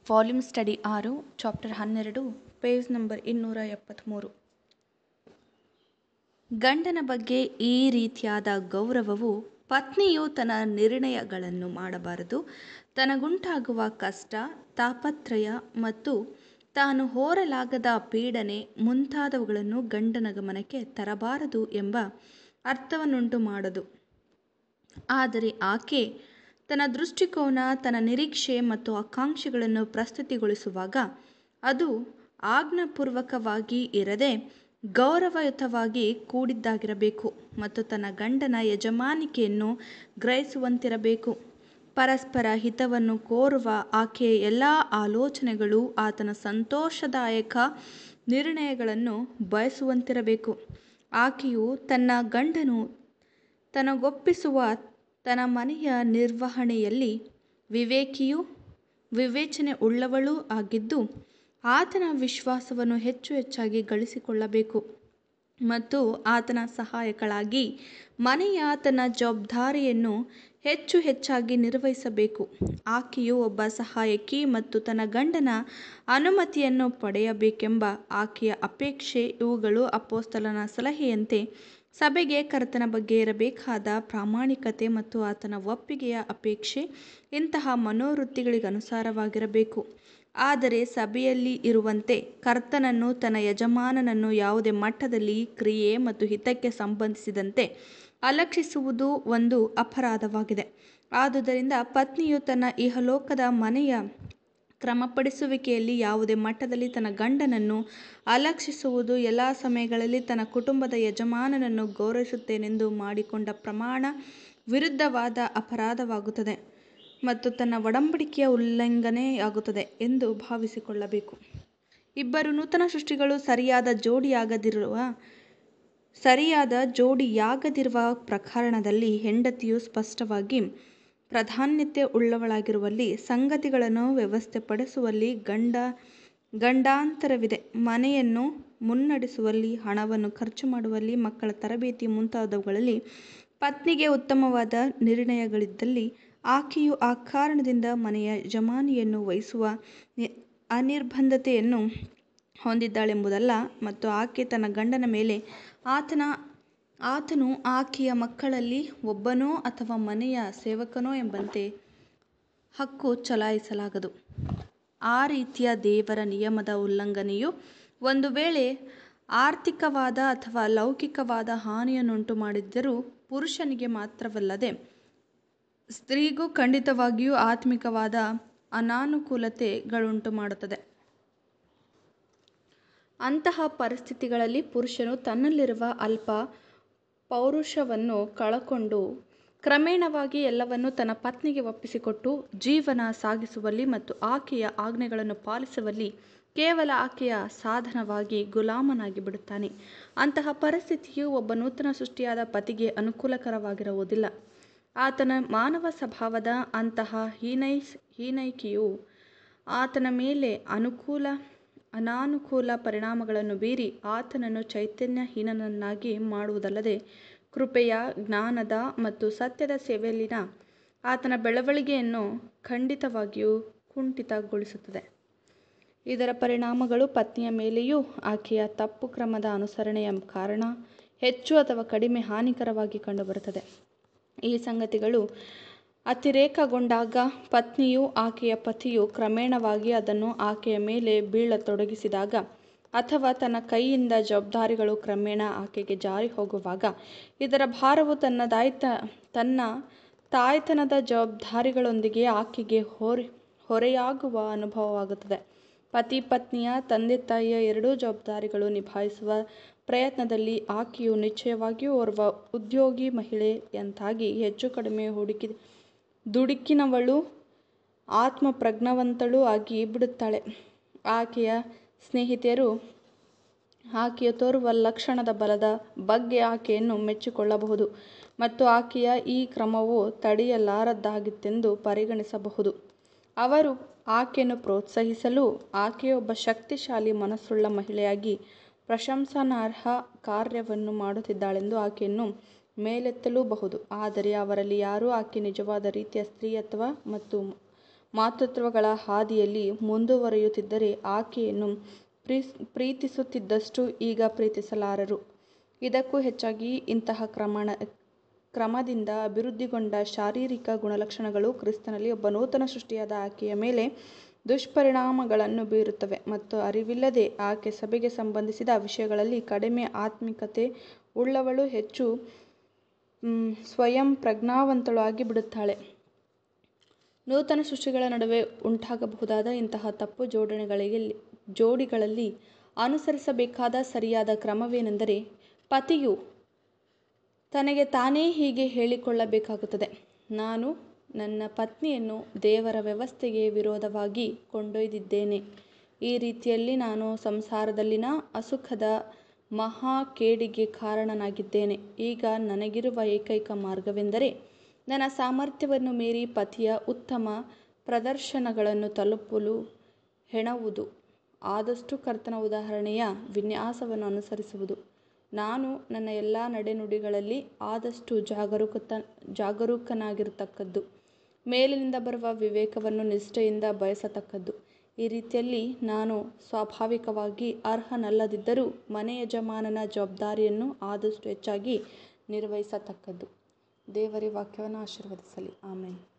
Volume study ಆರು chapter ಹನ್ನೆರಡು page number ಇನ್ನೂರ ಎಪ್ಪತ್ತ್ಮೂರು ಗಂಡನ ಬಗ್ಗೆ ಈ ರೀತಿಯಾದ ಗೌರವವು ಪತ್ನಿಯು ತನ್ನ ನಿರ್ಣಯಗಳನ್ನು ಮಾಡಬಾರದು ತನಗುಂಟಾಗುವ ಕಷ್ಟ ತಾಪತ್ರಯ ಮತ್ತು ತಾನು ಹೋರಲಾಗದ ಪೀಡನೆ ಮುಂತಾದವುಗಳನ್ನು ಗಂಡನ ಗಮನಕ್ಕೆ ತರಬಾರದು ಎಂಬ ಅರ್ಥವನ್ನುಂಟು ಮಾಡದು ಆದರೆ ಆಕೆ ತನ್ನ ದೃಷ್ಟಿಕೋನ ತನ್ನ ನಿರೀಕ್ಷೆ ಮತ್ತು ಆಕಾಂಕ್ಷೆಗಳನ್ನು ಪ್ರಸ್ತುತಿಗೊಳಿಸುವಾಗ ಅದು ಆಜ್ಞಾಪೂರ್ವಕವಾಗಿ ಇರದೆ ಗೌರವಯುತವಾಗಿ ಕೂಡಿದ್ದಾಗಿರಬೇಕು ಮತ್ತು ತನ್ನ ಗಂಡನ ಯಜಮಾನಿಕೆಯನ್ನು ಗ್ರಹಿಸುವಂತಿರಬೇಕು ಪರಸ್ಪರ ಹಿತವನ್ನು ಕೋರುವ ಆಕೆಯ ಎಲ್ಲ ಆಲೋಚನೆಗಳು ಆತನ ಸಂತೋಷದಾಯಕ ನಿರ್ಣಯಗಳನ್ನು ಬಯಸುವಂತಿರಬೇಕು ಆಕೆಯು ತನ್ನ ಗಂಡನು ತನಗೊಪ್ಪಿಸುವ ತನ್ನ ಮನೆಯ ನಿರ್ವಹಣೆಯಲ್ಲಿ ವಿವೇಕಿಯೂ ವಿವೇಚನೆ ಉಳ್ಳವಳೂ ಆಗಿದ್ದು ಆತನ ವಿಶ್ವಾಸವನ್ನು ಹೆಚ್ಚು ಹೆಚ್ಚಾಗಿ ಗಳಿಸಿಕೊಳ್ಳಬೇಕು ಮತ್ತು ಆತನ ಸಹಾಯಕಳಾಗಿ ಮನೆಯ ತನ್ನ ಜವಾಬ್ದಾರಿಯನ್ನು ಹೆಚ್ಚು ಹೆಚ್ಚಾಗಿ ನಿರ್ವಹಿಸಬೇಕು ಆಕೆಯು ಒಬ್ಬ ಸಹಾಯಕಿ ಮತ್ತು ತನ್ನ ಗಂಡನ ಅನುಮತಿಯನ್ನು ಪಡೆಯಬೇಕೆಂಬ ಆಕೆಯ ಅಪೇಕ್ಷೆ ಇವುಗಳು ಅಪೊಸ್ತಲನ ಸಲಹೆಯಂತೆ ಸಭೆಗೆ ಕರ್ತನ ಬಗ್ಗೆ ಇರಬೇಕಾದ ಪ್ರಾಮಾಣಿಕತೆ ಮತ್ತು ಆತನ ಒಪ್ಪಿಗೆಯ ಅಪೇಕ್ಷೆ ಇಂತಹ ಮನೋವೃತ್ತಿಗಳಿಗನುಸಾರವಾಗಿರಬೇಕು ಆದರೆ ಸಭೆಯಲ್ಲಿ ಇರುವಂತೆ ಕರ್ತನನ್ನು ತನ್ನ ಯಜಮಾನನನ್ನು ಯಾವುದೇ ಮಟ್ಟದಲ್ಲಿ ಕ್ರಿಯೆ ಮತ್ತು ಹಿತಕ್ಕೆ ಸಂಬಂಧಿಸಿದಂತೆ ಅಲಕ್ಷಿಸುವುದು ಒಂದು ಅಪರಾಧವಾಗಿದೆ ಆದುದರಿಂದ ಪತ್ನಿಯು ತನ್ನ ಇಹಲೋಕದ ಮನೆಯ ಕ್ರಮಪಡಿಸುವಿಕೆಯಲ್ಲಿ ಯಾವುದೇ ಮಟ್ಟದಲ್ಲಿ ತನ್ನ ಗಂಡನನ್ನು ಅಲಕ್ಷಿಸುವುದು ಎಲ್ಲ ಸಮಯಗಳಲ್ಲಿ ತನ್ನ ಕುಟುಂಬದ ಯಜಮಾನನನ್ನು ಗೌರವಿಸುತ್ತೇನೆಂದು ಮಾಡಿಕೊಂಡ ಪ್ರಮಾಣ ವಿರುದ್ಧವಾದ ಅಪರಾಧವಾಗುತ್ತದೆ ಮತ್ತು ತನ್ನ ಒಡಂಬಡಿಕೆಯ ಉಲ್ಲಂಘನೆಯಾಗುತ್ತದೆ ಎಂದು ಭಾವಿಸಿಕೊಳ್ಳಬೇಕು ಇಬ್ಬರು ನೂತನ ಸೃಷ್ಟಿಗಳು ಸರಿಯಾದ ಜೋಡಿಯಾಗದಿರುವ ಸರಿಯಾದ ಜೋಡಿಯಾಗದಿರುವ ಪ್ರಕರಣದಲ್ಲಿ ಹೆಂಡತಿಯು ಸ್ಪಷ್ಟವಾಗಿ ಪ್ರಾಧಾನ್ಯತೆ ಉಳ್ಳವಳಾಗಿರುವಲ್ಲಿ ಸಂಗತಿಗಳನ್ನು ವ್ಯವಸ್ಥೆಪಡಿಸುವಲ್ಲಿ ಗಂಡ ಗಂಡಾಂತರವಿದೆ ಮನೆಯನ್ನು ಮುನ್ನಡೆಸುವಲ್ಲಿ ಹಣವನ್ನು ಖರ್ಚು ಮಾಡುವಲ್ಲಿ ಮಕ್ಕಳ ತರಬೇತಿ ಮುಂತಾದವುಗಳಲ್ಲಿ ಪತ್ನಿಗೆ ಉತ್ತಮವಾದ ನಿರ್ಣಯಗಳಿದ್ದಲ್ಲಿ ಆಕೆಯು ಆ ಕಾರಣದಿಂದ ಮನೆಯ ಯಜಮಾನಿಯನ್ನು ವಹಿಸುವ ಅನಿರ್ಬಂಧತೆಯನ್ನು ಹೊಂದಿದ್ದಾಳೆಂಬುದಲ್ಲ ಮತ್ತು ಆಕೆ ತನ್ನ ಗಂಡನ ಮೇಲೆ ಆತನ ಆತನು ಆಕೆಯ ಮಕ್ಕಳಲ್ಲಿ ಒಬ್ಬನೋ ಅಥವಾ ಮನೆಯ ಸೇವಕನೋ ಎಂಬಂತೆ ಹಕ್ಕು ಚಲಾಯಿಸಲಾಗದು ಆ ರೀತಿಯ ದೇವರ ನಿಯಮದ ಉಲ್ಲಂಘನೆಯು ಒಂದು ವೇಳೆ ಆರ್ಥಿಕವಾದ ಅಥವಾ ಲೌಕಿಕವಾದ ಹಾನಿಯನ್ನುಂಟು ಮಾಡಿದ್ದರೂ ಪುರುಷನಿಗೆ ಮಾತ್ರವಲ್ಲದೆ ಸ್ತ್ರೀಗೂ ಖಂಡಿತವಾಗಿಯೂ ಆತ್ಮಿಕವಾದ ಅನಾನುಕೂಲತೆಗಳುಂಟು ಮಾಡುತ್ತದೆ ಅಂತಹ ಪರಿಸ್ಥಿತಿಗಳಲ್ಲಿ ಪುರುಷನು ತನ್ನಲ್ಲಿರುವ ಅಲ್ಪ ಪೌರುಷವನ್ನು ಕಳಕೊಂಡು ಕ್ರಮೇಣವಾಗಿ ಎಲ್ಲವನ್ನೂ ತನ್ನ ಪತ್ನಿಗೆ ಒಪ್ಪಿಸಿಕೊಟ್ಟು ಜೀವನ ಸಾಗಿಸುವಲ್ಲಿ ಮತ್ತು ಆಕೆಯ ಆಜ್ಞೆಗಳನ್ನು ಪಾಲಿಸುವಲ್ಲಿ ಕೇವಲ ಆಕೆಯ ಸಾಧನವಾಗಿ ಗುಲಾಮನಾಗಿ ಬಿಡುತ್ತಾನೆ ಅಂತಹ ಪರಿಸ್ಥಿತಿಯು ಒಬ್ಬ ನೂತನ ಸೃಷ್ಟಿಯಾದ ಪತಿಗೆ ಅನುಕೂಲಕರವಾಗಿರುವುದಿಲ್ಲ ಆತನ ಮಾನವ ಸ್ವಭಾವದ ಅಂತಹ ಹೀನೈಸ್ ಹೀನೈಕೆಯು ಆತನ ಮೇಲೆ ಅನುಕೂಲ ಅನಾನುಕೂಲ ಪರಿಣಾಮಗಳನ್ನು ಬೀರಿ ಆತನನ್ನು ಚೈತನ್ಯಹೀನನನ್ನಾಗಿ ಮಾಡುವುದಲ್ಲದೆ ಕೃಪೆಯ ಜ್ಞಾನದ ಮತ್ತು ಸತ್ಯದ ಸೇವೆಯಲ್ಲಿನ ಆತನ ಬೆಳವಣಿಗೆಯನ್ನು ಖಂಡಿತವಾಗಿಯೂ ಕುಂಠಿತಗೊಳಿಸುತ್ತದೆ ಇದರ ಪರಿಣಾಮಗಳು ಪತ್ನಿಯ ಮೇಲೆಯೂ ಆಕೆಯ ತಪ್ಪು ಕ್ರಮದ ಅನುಸರಣೆಯ ಕಾರಣ ಹೆಚ್ಚು ಅಥವಾ ಕಡಿಮೆ ಹಾನಿಕರವಾಗಿ ಕಂಡುಬರುತ್ತದೆ ಈ ಸಂಗತಿಗಳು ಅತಿರೇಕಗೊಂಡಾಗ ಪತ್ನಿಯು ಆಕೆಯ ಪತಿಯು ಕ್ರಮೇಣವಾಗಿ ಅದನ್ನು ಆಕೆಯ ಮೇಲೆ ಬೀಳತೊಡಗಿಸಿದಾಗ ಅಥವಾ ತನ್ನ ಕೈಯಿಂದ ಜವಾಬ್ದಾರಿಗಳು ಕ್ರಮೇಣ ಆಕೆಗೆ ಜಾರಿ ಹೋಗುವಾಗ ಇದರ ಭಾರವು ತನ್ನದಾಯ್ತ ತನ್ನ ತಾಯ್ತನದ ಜವಾಬ್ದಾರಿಗಳೊಂದಿಗೆ ಆಕೆಗೆ ಹೊರೆ ಹೊರೆಯಾಗುವ ಅನುಭವವಾಗುತ್ತದೆ ಪತಿ ಪತ್ನಿಯ ತಂದೆ ತಾಯಿಯ ಎರಡೂ ಜವಾಬ್ದಾರಿಗಳು ನಿಭಾಯಿಸುವ ಪ್ರಯತ್ನದಲ್ಲಿ ಆಕೆಯು ನಿಶ್ಚಯವಾಗಿಯೂ ಓರ್ವ ಉದ್ಯೋಗಿ ಮಹಿಳೆಯಂತಾಗಿ ಹೆಚ್ಚು ಕಡಿಮೆ ಹುಡುಕಿ ದುಡುಕಿನವಳೂ ಆತ್ಮಪ್ರಜ್ಞಾವಂತಳೂ ಆಗಿ ಬಿಡುತ್ತಾಳೆ ಆಕೆಯ ಸ್ನೇಹಿತೆಯರು ಆಕೆಯು ತೋರುವ ಲಕ್ಷಣದ ಬಲದ ಬಗ್ಗೆ ಆಕೆಯನ್ನು ಮೆಚ್ಚಿಕೊಳ್ಳಬಹುದು ಮತ್ತು ಆಕೆಯ ಈ ಕ್ರಮವು ತಡೆಯಲಾರದ್ದಾಗಿತ್ತೆಂದು ಪರಿಗಣಿಸಬಹುದು ಅವರು ಆಕೆಯನ್ನು ಪ್ರೋತ್ಸಾಹಿಸಲು ಆಕೆಯೊಬ್ಬ ಶಕ್ತಿಶಾಲಿ ಮನಸ್ಸುಳ್ಳ ಮಹಿಳೆಯಾಗಿ ಪ್ರಶಂಸನಾರ್ಹ ಕಾರ್ಯವನ್ನು ಮಾಡುತ್ತಿದ್ದಾಳೆಂದು ಆಕೆಯನ್ನು ಮೇಲೆತ್ತಲೂಬಹುದು ಆದರೆ ಅವರಲ್ಲಿ ಯಾರೂ ಆಕೆ ನಿಜವಾದ ರೀತಿಯ ಸ್ತ್ರೀಯತ್ವ ಮತ್ತು ಮಾತೃತ್ವಗಳ ಹಾದಿಯಲ್ಲಿ ಮುಂದುವರಿಯುತ್ತಿದ್ದರೆ ಆಕೆಯನ್ನು ಪ್ರೀತಿಸುತ್ತಿದ್ದಷ್ಟು ಈಗ ಪ್ರೀತಿಸಲಾರರು. ಇದಕ್ಕೂ ಹೆಚ್ಚಾಗಿ ಇಂತಹ ಕ್ರಮದಿಂದ ಅಭಿವೃದ್ಧಿಗೊಂಡ ಶಾರೀರಿಕ ಗುಣಲಕ್ಷಣಗಳು ಕ್ರಿಸ್ತನಲ್ಲಿ ಒಬ್ಬ ನೂತನ ಸೃಷ್ಟಿಯಾದ ಆಕೆಯ ಮೇಲೆ ದುಷ್ಪರಿಣಾಮಗಳನ್ನು ಬೀರುತ್ತವೆ ಮತ್ತು ಅರಿವಿಲ್ಲದೆ ಆಕೆ ಸಭೆಗೆ ಸಂಬಂಧಿಸಿದ ವಿಷಯಗಳಲ್ಲಿ ಕಡಿಮೆ ಆತ್ಮಿಕತೆ ಉಳ್ಳವಳೂ ಹೆಚ್ಚು ಸ್ವಯಂಪ್ರಜ್ಞಾವಂತಳೂ ಆಗಿಬಿಡುತ್ತಾಳೆ. ನೂತನ ಸೃಷ್ಟಿಗಳ ನಡುವೆ ಉಂಟಾಗಬಹುದಾದ ಇಂತಹ ತಪ್ಪು ಜೋಡಿಗಳಲ್ಲಿ ಅನುಸರಿಸಬೇಕಾದ ಸರಿಯಾದ ಕ್ರಮವೇನೆಂದರೆ, ಪತಿಯು ತನಗೆ ತಾನೇ ಹೀಗೆ ಹೇಳಿಕೊಳ್ಳಬೇಕಾಗುತ್ತದೆ, ನಾನು ನನ್ನ ಪತ್ನಿಯನ್ನು ದೇವರ ವ್ಯವಸ್ಥೆಗೆ ವಿರೋಧವಾಗಿ ಕೊಂಡೊಯ್ದಿದ್ದೇನೆ, ಈ ರೀತಿಯಲ್ಲಿ ನಾನು ಸಂಸಾರದಲ್ಲಿನ ಅಸುಖದ ಮಹಾ ಕೇಡಿಗೆ ಕಾರಣನಾಗಿದ್ದೇನೆ. ಈಗ ನನಗಿರುವ ಏಕೈಕ ಮಾರ್ಗವೆಂದರೆ ನನ್ನ ಸಾಮರ್ಥ್ಯವನ್ನು ಮೀರಿ ಪತಿಯ ಉತ್ತಮ ಪ್ರದರ್ಶನಗಳನ್ನು ತಲುಪಲು ಹೆಣುವುದು, ಆದಷ್ಟು ಕರ್ತನ ಉದಾಹರಣೆಯ ವಿನ್ಯಾಸವನ್ನು ಅನುಸರಿಸುವುದು. ನಾನು ನನ್ನ ಎಲ್ಲಾ ನಡೆನುಡಿಗಳಲ್ಲಿ ಆದಷ್ಟು ಜಾಗರೂಕನಾಗಿರತಕ್ಕದ್ದು, ಮೇಲಿನಿಂದ ಬರುವ ವಿವೇಕವನ್ನು ನಿಷ್ಠೆಯಿಂದ ಬಯಸತಕ್ಕದ್ದು, ಈ ರೀತಿಯಲ್ಲಿ ನಾನು ಸ್ವಾಭಾವಿಕವಾಗಿ ಅರ್ಹನಲ್ಲದಿದ್ದರೂ ಮನೆಯಜಮಾನನ ಜವಾಬ್ದಾರಿಯನ್ನು ಆದಷ್ಟು ಹೆಚ್ಚಾಗಿ ನಿರ್ವಹಿಸತಕ್ಕದ್ದು. ದೇವರೇ ವಾಕ್ಯವನ್ನು ಆಶೀರ್ವದಿಸಲಿ. ಆಮೆನ್.